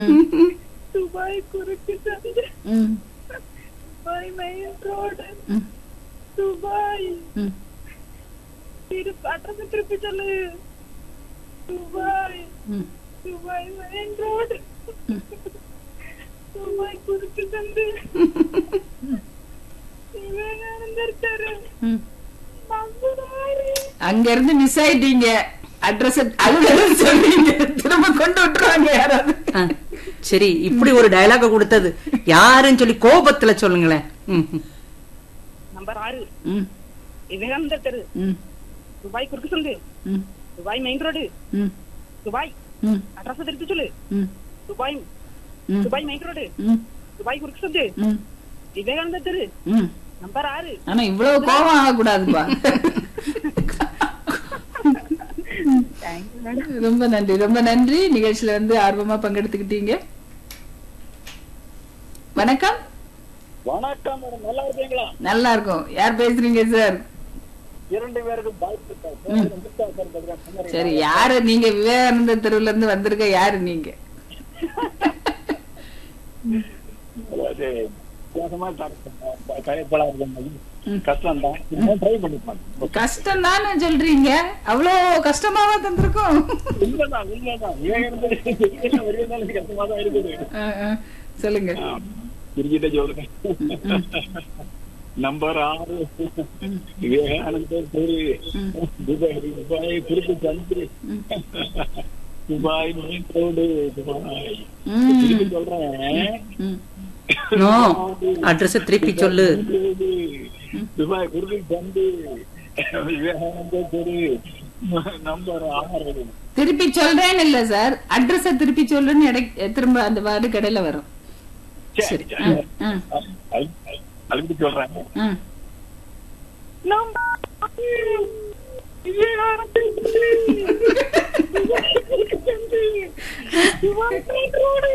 Dubai குறுக்கு சந்தை ம் துபாய் மெயின் ரோடு ம் துபாய் ம் திரு பட்டத்து திருப்பி சொல்லு துபாய் ம் துபாய் மெயின் ரோடு துபாய் குறுக்கு சந்தை விவேகானந்தர் தெரு ம் மங்குடாறு அங்க இருந்து மிஸ் ஆயிட்டீங்க அட்ரஸ் அலுவலக சொல்றீங்க திரும்ப கொண்டு விட்டுருவாங்க யாராவது ஆ, சரி இப்படி ஒரு டயலாக கொடுத்தது யாருன்னு சொல்லி கோபத்துல சொல்லுங்களேன் ம், ம். நம்பர் ஆறு ம் விவேகானந்தர் தெரு ம் துபாய் குறுக்கு சந்தை ம் துபாய் மெயின் ரோடு ம் துபாய் ம் அட்ரஸ் திருப்பி சொல்லு ம் துபாய் ம் துபாய் மெயின் ரோடு ம் துபாய் குறுக்கு சந்தை ம் விவேகானந்தர் தெரு ம் நம்பர் ஆறு ஆனா இவ்வளவு கோபம் ஆகக்கூடாதுப்பா ரொம்ப நன்றி ரொம்ப நன்றி நிகழ்ச்சியில வந்து ஆர்வமா பங்கெடுத்துக்கிட்டீங்க வணக்கம் வணக்கம் மேடம் நல்லா இருக்கீங்களா நல்லா இருக்கும் யார் பேசுறீங்க சார் இரண்டு பேருக்கும் வாழ்த்துக்கள் பேரு முஸ்தா சார் பேசுறேன். சுந்தரி. சரி யாரு நீங்க விவேகானந்த தெருவுல இருந்து வந்திருக்க யாரு நீங்க அதாவது வித்தியாசமா த- தயாரிப்பாளா இருக்கணும். கஷ்டம் தான் இன்னும் ட்ரை பண்ணி பாருங்க கஷ்டம் தானே சொல்றீங்க அவ்வளவு கஷ்டமாவா தந்திருக்கோம் உண்மைதான் உண்மைதான் விவேகானந்தர் என்ன வருகிறதாலும் கஷ்டமா தான் இருக்குது ஆ, ஆ, சொல்லுங்க ஆ, திருச்சிட்ட சொல்றேன் நம்பர் ஆறு விவேகானந்தர் தெரு துபாய் துபாய் திருப்பி சந்திரி துபாய் மெயின் ரோடு துபாய் ம், திருப்பி சொல்றேன் ம். நோ அட்ரஸ் திருப்பி சொல்லு துபாய் குருவி சந்து விவேகானந்த தெரு நம்பர் ஆறு திருப்பி சொல்றேன்னு இல்ல சார் அட்ரஸ திருப்பி சொல்றேன்னு இடை- திரும்ப அந்த வார்டு கடையில வரும் சரி ஆ, ஆ, அழுத்தி சொல்றேன் ஆ. நம்பர் விவேகானந்தர் தெரு துபாய் குறுக்கு சந்தை துபாய் மெயின் ரோடு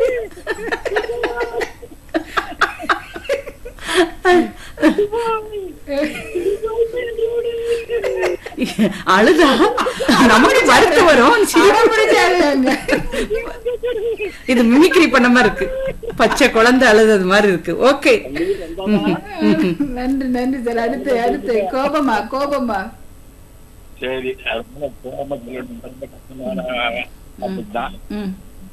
அழுதா நமக்கு மறுத்து வரும் சரி, அங்க. இது மிமிக்ரி பண்ண மாதிரி இருக்கு பச்சை குழந்தை அழுதது மாதிரி இருக்கு ஓகே நன்றி நன்றி சார் அடுத்து அடுத்து கோபமா கோபமா சரி அதனால போகாம சொல்லணும். ரொம்ப கஷ்டமான அப்படிதான் ம்.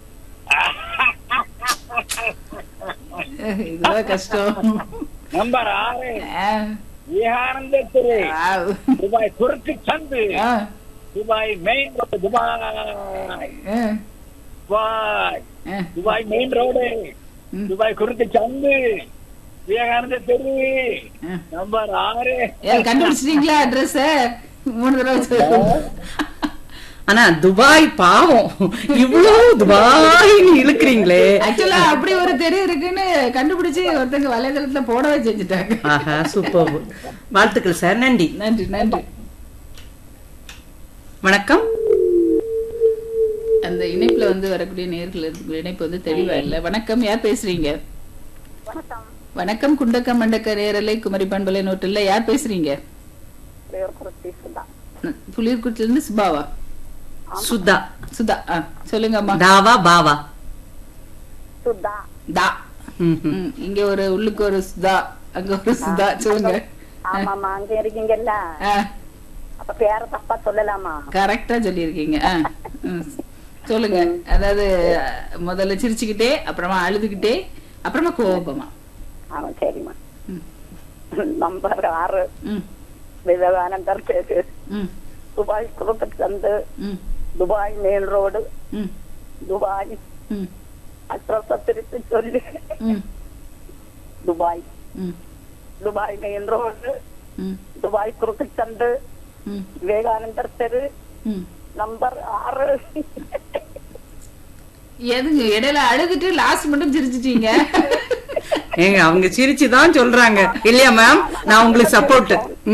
இதுதான் கஷ்டம் நம்பர் ஆறு ஆ, விவேகானந்த தெரு ஆவ். துபாய் குறுக்கு சந்து ஆ, துபாய் மெயின் ரோடு துபாய் ஆ, துபாய் ஆ. துபாய் மெயின் ரோடு ம். துபாய் குறுக்கு சந்து விவேகானந்த தெரு ஆ. நம்பர் ஆறு ஏன் கண்டுபிடிச்சிட்டீங்களா அட்ரஸ் மூணு தடவை சொல்லு. ஆனா துபாய் பாவம் இவ்வளவு துபாய்னு இழுக்கிறீங்களே ஆக்சுவலா அப்படி ஒரு தெரு இருக்குன்னு கண்டுபிடிச்சு ஒருத்தங்க வலைதளத்துல போடவே செஞ்சுட்டாங்க ஆஹா சூப்பர் வாழ்த்துக்கள் சார் நன்றி நன்றி நன்றி வணக்கம் அந்த இணைப்புல வந்து வரக்கூடிய நேர்கள் இருக்கக்கூடிய இணைப்பு வந்து தெளிவா இல்ல வணக்கம் யார் பேசுறீங்க வணக்கம் வணக்கம் குண்டக்க மண்டக்க நேரலை குமரி பண்பலை நோட்டுல யார் பேசுறீங்க பேர்குறிச்சி சுதா புளியர்குட்டில இருந்து சுபாவா சுதா சுதா ஆ, சொல்லுங்க அம்மா தாவா பாவா சுதா தா ம், ம். ம், இங்க ஒரு உள்ளுக்கு ஒரு சுதா அங்க ஒரு சுதா சொல்லுங்க ஆமாமா அங்க இருக்கீங்கல்ல ஆ அப்ப பேர தப்பா சொல்லலாமா கரெக்டா சொல்லியிருக்கீங்க ஆ, ம். சொல்லுங்க அதாவது முதல்ல சிரிச்சுக்கிட்டே அப்புறமா அழுதுகிட்டே அப்புறமா கோபமா ஆமா சரிம்மா ம். நம்பர் ஆறு ம் விவேகானந்தர் தெரு ம் துபாய் குறுக்கு சந்து ம் துபாய் மெயின் ரோடு ம் துபாய் ம் அட்ரஸ் திருப்பி சொல்லு ம் துபாய் ம் துபாய் மெயின் ரோடு ம் துபாய் குறுக்கு சந்து ம் விவேகானந்தர் தெரு ம் நம்பர் ஆறு எதுங்க இடையில அழுதுட்டு லாஸ்ட் மட்டும் சிரிச்சிட்டீங்க ஏங்க அவங்க சிரிச்சுதான் சொல்றாங்க இல்லையா மேம் நான் உங்களுக்கு சப்போர்ட்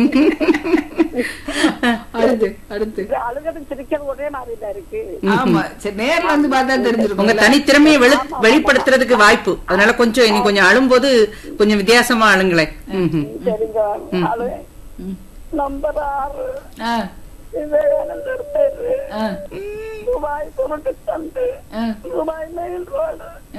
அடுத்து அடுத்து இது அழுகிறது சிரிக்கிறது ஒரே மாதிரில இருக்கு ஆமா சரி நேர்ல வந்து பார்த்தா உங்க தெரிஞ்சிருக்கும் தனித்திறமையை வெளி- வெளிப்படுத்துறதுக்கு வாய்ப்பு அதனால கொஞ்சம் இனி கொஞ்சம் அழும்போது கொஞ்சம் வித்தியாசமா அழுங்களேன் ம், ம். சரிங்க ஆளு ம். நம்பர் ஆறு ஆ விவேகானந்தர் தெரு ஆ, துபாய் குருட்டு சந்து ஆ. Dubai main road